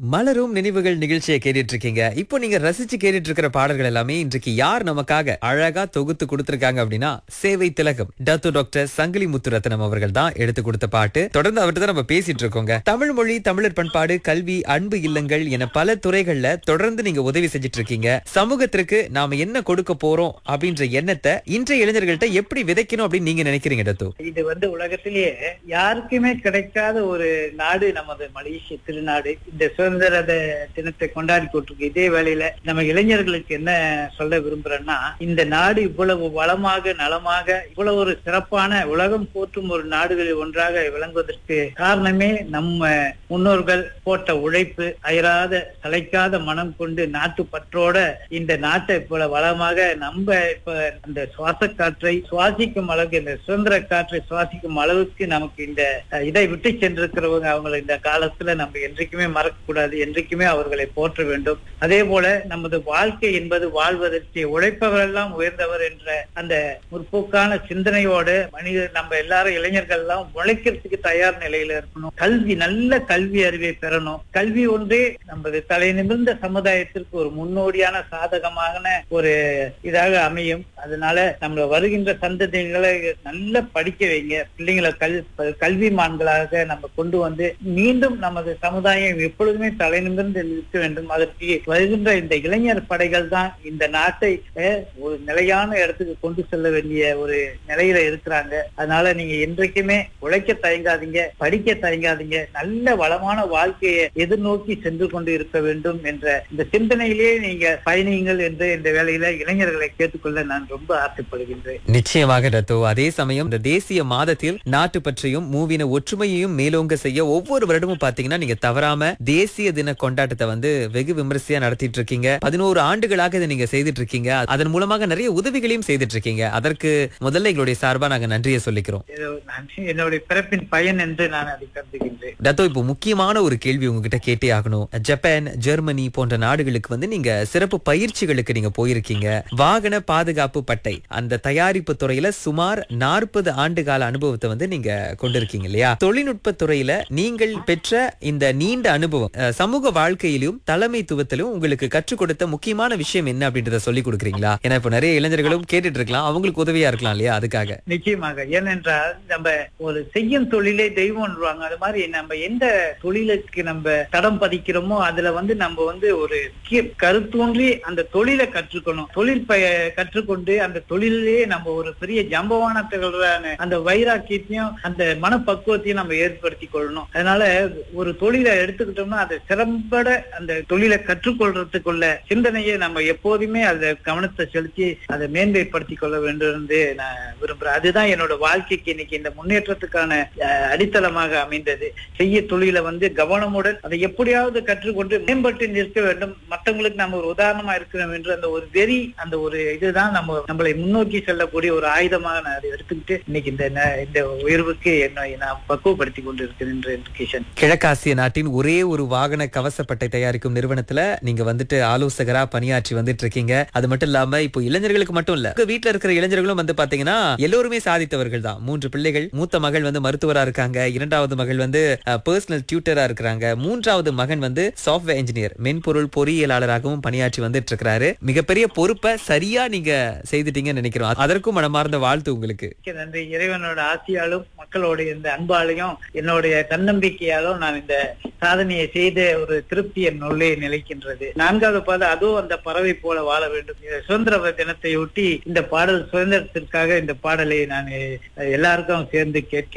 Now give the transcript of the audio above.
மலரும் நினைவுகள் நிகழ்ச்சியை கேட்டுட்டு இருக்கீங்க இப்போ நீங்க ரசிச்சு கேட்டுட்டு இருக்கிற பாடல்கள் எல்லாமே இன்றைக்கு யார் நமக்காக அழகா தொகுத்து கொடுத்திருக்காங்க அப்படின்னா சேவை திலகம் டத்து டாக்டர் சங்கிலி முத்துரத்னம் அவர்கள் தான் எடுத்து கொடுத்த பாட்டு தொடர்ந்து அவர்கிட்ட தான் நம்ம பேசிட்டு இருக்கோங்க தமிழ் மொழி தமிழர் பண்பாடு கல்வி அன்பு இல்லங்கள் என பல துறைகள்ல தொடர்ந்து நீங்க உதவி செஞ்சுட்டு இருக்கீங்க சமூகத்திற்கு நாம என்ன கொடுக்க போறோம் அப்படின்ற எண்ணத்தை இன்றைய இளைஞர்கள்ட்ட எப்படி விதைக்கணும் அப்படின்னு நீங்க நினைக்கிறீங்க டத்து இது வந்து உலகத்திலேயே யாருக்குமே கிடைக்காத ஒரு நாடு நமது மலேசிய திருநாடு இந்த சுதந்திர த- தினத்தை கொண்டாடி கொண்டிருக்கு இதே வேளையில நம்ம இளைஞர்களுக்கு என்ன சொல்ல விரும்புறேன்னா இந்த நாடு இவ்வளவு வளமாக நலமாக இவ்வளவு ஒரு சிறப்பான உலகம் போற்றும் ஒரு நாடுகளில் ஒன்றாக விளங்குவதற்கு காரணமே நம்ம முன்னோர்கள் போட்ட உழைப்பு அயராத சளைக்காத மனம் கொண்டு நாட்டு பற்றோட இந்த நாட்டை இவ்வளவு வளமாக நம்ம இப்ப அந்த சுவாச காற்றை சுவாசிக்கும் அளவுக்கு இந்த சுதந்திர காற்றை சுவாசிக்கும் அளவுக்கு நமக்கு இந்த அஹ், இதை விட்டு சென்றிருக்கிறவங்க அவங்களை இந்த காலத்துல நம்ம என்றைக்குமே மறக்க கூடாது என்றைக்குமே அவர்களை போற்ற வேண்டும் அதே போல நமது வாழ்க்கை என்பது வாழ்வதற்கு உழைப்பவரெல்லாம் உயர்ந்தவர் என்ற அந்த முற்போக்கான சிந்தனையோடு மனிதர் நம்ம எல்லாரும் இளைஞர்கள் எல்லாம் உழைக்கிறதுக்கு தயார் நிலையில இருக்கணும் கல்வி நல்ல கல்வி அறிவை பெறணும் கல்வி ஒன்றே நமது தலை நிமிர்ந்த சமுதாயத்திற்கு ஒரு முன்னோடியான சாதகமான ஒரு இதாக அமையும் அதனால நம்ம வருகின்ற சந்ததிகளை நல்லா படிக்க வைங்க பிள்ளைங்களை கல் கல்விமான்களாக நம்ம கொண்டு வந்து மீண்டும் நமது சமுதாயம் எப்பொழுதுமே தலை நிமிர்ந்து நிற்க வேண்டும் அதற்கு வருகின்ற இந்த இளைஞர் படைகள் தான் இந்த நாட்டை அஹ், ஒரு நிலையான இடத்துக்கு கொண்டு செல்ல வேண்டிய ஒரு நிலையில இருக்கிறாங்க அதனால நீங்க என்றைக்குமே உழைக்க தயங்காதீங்க படிக்க தயங்காதீங்க நல்ல வளமான வாழ்க்கையை எதிர்நோக்கி சென்று கொண்டு இருக்க வேண்டும் என்ற இந்த சிந்தனையிலேயே நீங்க பயணியுங்கள் என்று இந்த வேளையில இளைஞர்களை கேட்டுக்கொள்ள நான் ரொம்ப ஆசைப்படுகின்றேன் நிச்சயமாக டத்தோ அதே சமயம் இந்த தேசிய மாதத்தில் நாட்டு பற்றியும் மூவின ஒற்றுமையையும் மேலோங்க செய்ய ஒவ்வொரு வருடமும் பாத்தீங்கன்னா நீங்க தவறாம தேசிய தின கொண்டாட்டத்தை வந்து வெகு விமரிசையா நடத்திட்டு இருக்கீங்க பதினோரு ஆண்டுகளாக இதை நீங்க செய்துட்டு இருக்கீங்க அதன் மூலமாக நிறைய உதவிகளையும் செய்துட்டு இருக்கீங்க அதற்கு முதல்ல எங்களுடைய சார்பா நாங்க நன்றியை சொல்லிக்கிறோம் இது நான் என்னுடைய பிறப்பின் பயன் என்று நான் அதை கருதுகின்றேன் டத்தோ இப்போ முக்கியமான ஒரு கேள்வி உங்ககிட்ட கேட்டே ஆகணும் ஜப்பான் ஜெர்மனி போன்ற நாடுகளுக்கு வந்து நீங்க சிறப்பு பயிற்சிகளுக்கு நீங்க போயிருக்கீங்க வாகன பாதுகாப்பு பட்டை அந்த தயாரிப்பு துறையில சுமார் நாற்பது ஆண்டு கால அனுபவத்தை வந்து நீங்க கொண்டிருக்கீங்க இல்லையா தொழில்நுட்ப துறையில நீங்கள் பெற்ற இந்த நீண்ட அனுபவம் அஹ், சமூக வாழ்க்கையிலும் தலைமைத்துவத்திலும் உங்களுக்கு கற்றுக் கொடுத்த முக்கியமான விஷயம் என்ன அப்படின்றத சொல்லி கொடுக்குறீங்களா ஏன்னா இப்போ நிறைய இளைஞர்களும் கேட்டுட்டு இருக்கலாம் அவங்களுக்கு உதவியா இருக்கலாம் இல்லையா அதுக்காக நிச்சயமாக ஏனென்றால் நம்ம ஒரு செய்யும் தொழிலே தெய்வம்ன்றாங்க அது மாதிரி நம்ம எந்த தொழிலுக்கு நம்ம தடம் பதிக்கிறோமோ அதுல வந்து நம்ம வந்து ஒரு முக்கிய கருத்தூன்றி அந்த தொழிலை கற்றுக்கணும் தொழில் ப கற்றுக்கொண்டு அந்த தொழிலே நம்ம ஒரு பெரிய ஜம்பவான திகழ்றான அந்த வைராக்கியத்தையும் அந்த மனப்பக்குவத்தையும் நம்ம ஏற்படுத்தி கொள்ளணும் அதனால ஒரு தொழிலை எடுத்துக்கிட்டோம்னா அதை சிறம்பட அந்த தொழிலை கற்றுக்கொள்றதுக்குள்ள சிந்தனையை நம்ம எப்போதுமே அதை கவனத்தை செலுத்தி அதை மேன்மைப்படுத்திக் கொள்ள வேண்டும் என்று நான் விரும்புறேன் அதுதான் என்னோட வாழ்க்கைக்கு இன்னைக்கு இந்த முன்னேற்றத்துக்கான அஹ், அடித்தளமாக அமைந்தது செய்ய தொழிலை வந்து கவனமுடன் அதை எப்படியாவது கற்றுக்கொண்டு மேம்பட்டு நிற்க வேண்டும் மற்றவங்களுக்கு நம்ம ஒரு உதாரணமா இருக்கிறோம் என்று அந்த ஒரு வெறி அந்த ஒரு இதுதான் நம்ம நம்மளை முன்னோக்கி செல்லக்கூடிய ஒரு ஆயுதமாக நான் அதை எடுத்துக்கிட்டு இன்னைக்கு இந்த ந- இந்த உயர்வுக்கு என்னை நான் பக்குவப்படுத்தி கொண்டு இருக்கிறேன் கிஷன் கிழக்காசிய நாட்டின் ஒரே ஒரு வாகன கவசப்பட்டை தயாரிக்கும் நிறுவனத்துல நீங்க வந்துட்டு ஆலோசகரா பணியாற்றி வந்துட்டு இருக்கீங்க அது மட்டும் இல்லாம இப்போ இளைஞர்களுக்கு மட்டும் இல்ல உங்க வீட்ல இருக்கிற இளைஞர்களும் வந்து பாத்தீங்கன்னா எல்லோருமே சாதித்தவர்கள் தான் மூன்று பிள்ளைகள் மூத்த மகள் வந்து மருத்துவரா இருக்காங்க இரண்டாவது மகள் வந்து பர்சனல் டியூட்டரா இருக்கிறாங்க மூன்றாவது மகன் வந்து சாஃப்ட்வேர் இன்ஜினியர் மென்பொருள் பொறியியலாளராகவும் பணியாற்றி வந்துட்டு இருக்கிறாரு மிகப்பெரிய பொறுப்பை சரியா நீங்க செய்துட்டீங்கன்னு நினைக்கிறோம் அதற்கும் மனமார்ந்த வாழ்த்து உங்களுக்கு மிக்க நன்றி இறைவனோட ஆசியாலும் மக்களோட இந்த அன்பாலையும் என்னுடைய தன்னம்பிக்கையாலும் நான் இந்த சாதனையை செய்த ஒரு திருப்தி என் உள்ளே நிலைக்கின்றது நான்காவது பாதம் அதுவும் அந்த பறவை போல வாழ வேண்டும் இந்த சுதந்திர தினத்தையொட்டி இந்த பாடல் சுதந்திரத்திற்காக இந்த பாடலை நான் எல்லாருக்கும் சேர்ந்து கேட்க